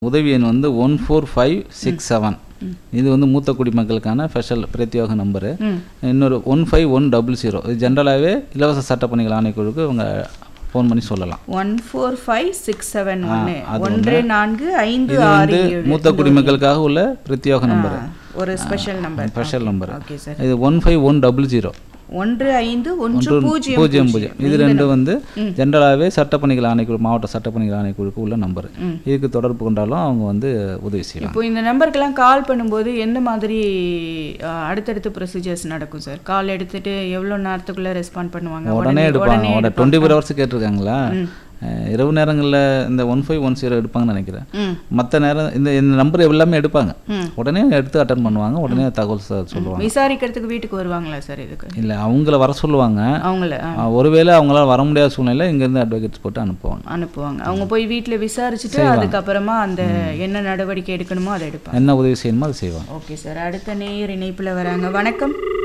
உதவி எண் வந்து one four five six seven இது வந்து மூத்த குடிமக்களுக்கான ஸ்பெஷல் பிரத்யோக நம்பரு ம் இன்னொரு one five one double zero இது ஜென்ரலாகவே இலவச சட்டப்பணிகள் ஆணைக்குழுக்கு இவங்க ஃபோன் பண்ணி சொல்லலாம் one four five six seven ஒன்று அது ஒன்று நான்கு ஐந்து இது ஆறு வந்து ஏழு மூத்த குடிமக்களுக்காக உள்ள பிரத்யோக நம்பர் ஆ, ஒரு special number special number okay sir இது one five one double zero ஒன்று ஐந்து ஒன்று பூஜ்ஜியம் பூஜ்ஜியம் பூஜ்ஜியம் இது ரெண்டு வந்து ஜென்ரலாகவே சட்டப்பணிகள் ஆணைக்குழு மாவட்ட சட்டப்பணிகள் ஆணைக்குழுக்கு உள்ள நம்பர் இதுக்கு தொடர்பு கொண்டாலும் அவங்க வந்து உதவி செய்யலாம் இப்போ இந்த நம்பருக்கெல்லாம் கால் பண்ணும்போது எந்த மாதிரி ஆ, அடுத்தடுத்து ப்ரொசீஜர்ஸ் நடக்கும் சார் கால் எடுத்துட்டு எவ்வளோ நேரத்துக்குள்ள ரெஸ்பாண்ட் பண்ணுவாங்க உடனே எடுப்பாங்க உடனே டுவெண்ட்டி ஃபோர் ஹவர்ஸ் கேட்டிருக்காங்களா அஹ் இரவு நேரங்களில் இந்த ஒன் ஃபைவ் ஒன் ஜீரோ எடுப்பாங்கன்னு நினைக்கிறேன் ம் மற்ற நேரம் இந்த இந்த நம்பர் எல்லாமே எடுப்பாங்க ம். உடனே எடுத்து அட்டன் பண்ணுவாங்க உடனே தகவல் சொ- சொல்லுவாங்க விசாரிக்கிறதுக்கு வீட்டுக்கு வருவாங்களா சார் இதுக்கு இல்லை அவங்கள வர சொல்லுவாங்க அவங்கள ஆ, அஹ் ஒருவேளை அவங்களால வர முடியாத சூழ்நிலை இங்கேருந்து அட்வொகேட்ஸ் போட்டு அனுப்புவாங்க அனுப்புவாங்க அவங்க போய் வீட்டில் விசாரிச்சுட்டு அதுக்கப்புறமா அந்த என்ன நடவடிக்கை எடுக்கணுமோ அதை எடுப்பாங்க என்ன உதவி செய்யணுமோ அதை செய்வாங்க ஓகே சார் அடுத்த நேயர் இணைப்பில் வராங்க வணக்கம்